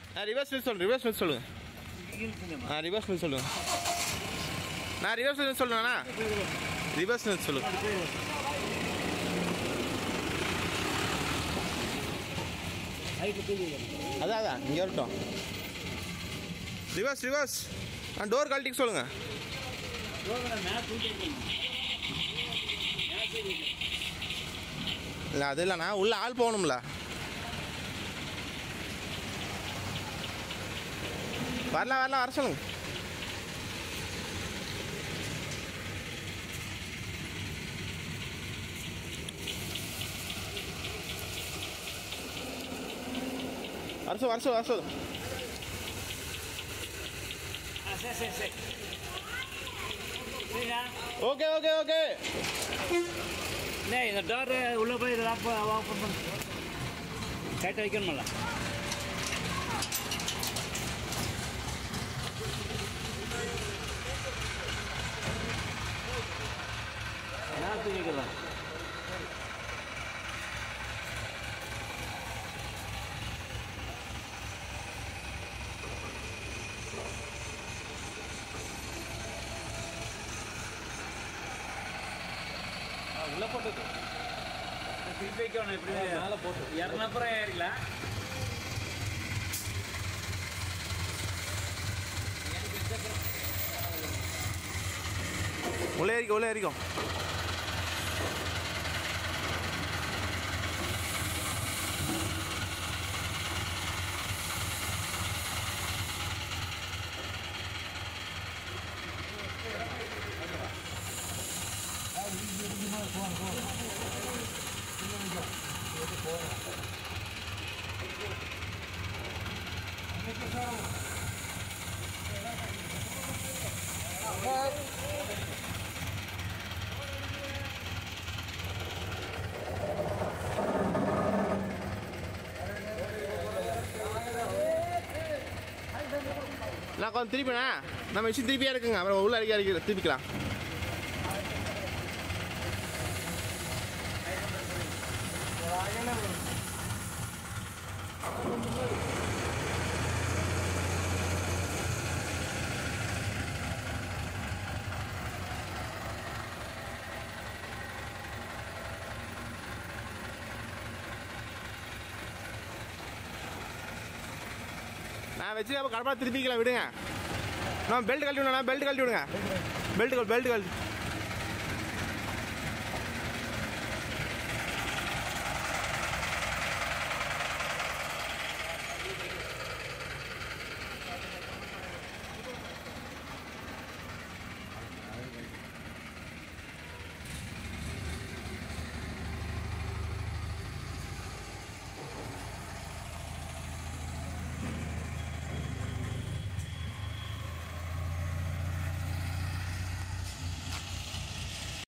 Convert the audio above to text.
ஆ reverse நிறுத்தி சொல்லுங்க reverse நிறுத்தி சொல்லுங்க ஆ ரிவர்ஸ் நிறுத்தி சொல்லுங்க நான் ரிவர்ஸ் நிறுத்தி சொல்லுவேண்ணா ரிவர்ஸ் நிறுத்தி சொல்லுங்க அதான் அதான் இங்கே வரட்டும் ரிவர்ஸ் ரிவர்ஸ் ஆ டோர் கழட்டிக்க சொல்லுங்க இல்லை அது இல்லைண்ணா உள்ள ஆள் போகணும்ல வரலாம் வரலாம் வர சொல்லுங்க வர சொல்லு வர சொல்லு வர சொல்லு சரி சரி சரி சரிண்ணா ஓகே ஓகே ஓகே இல்லை இந்த டோர் உள்ளே போய் இதை லாக் ஓப்பன் பண்ணு டைட்டாக வைக்கணுமில்ல யாருக்கு கேட்குதா உள்ளே போட்டது திருப்பி வைக்கணும் இப்படி மேலே போட்டு இரநூப்புறம் ஏறிக்கலாம் உள்ளே ஏறிக்கோ உள்ளே ஏறிக்கோ நான் கொஞ்சம் திருப்பிண்ணா நம்ம விஷயம் திருப்பியா இருக்குங்க அப்புறம் உள்ள அடிக்க அடிக்க திருப்பிக்கலாம் நான் வச்சு அப்போ கடப்பா திருப்பிக்கலாம் விடுங்க நான் பெல்ட் கழட்டி விடுங்க பெல்ட் கழட்டி விடுங்க பெல்ட் பெல்ட் கழட்டி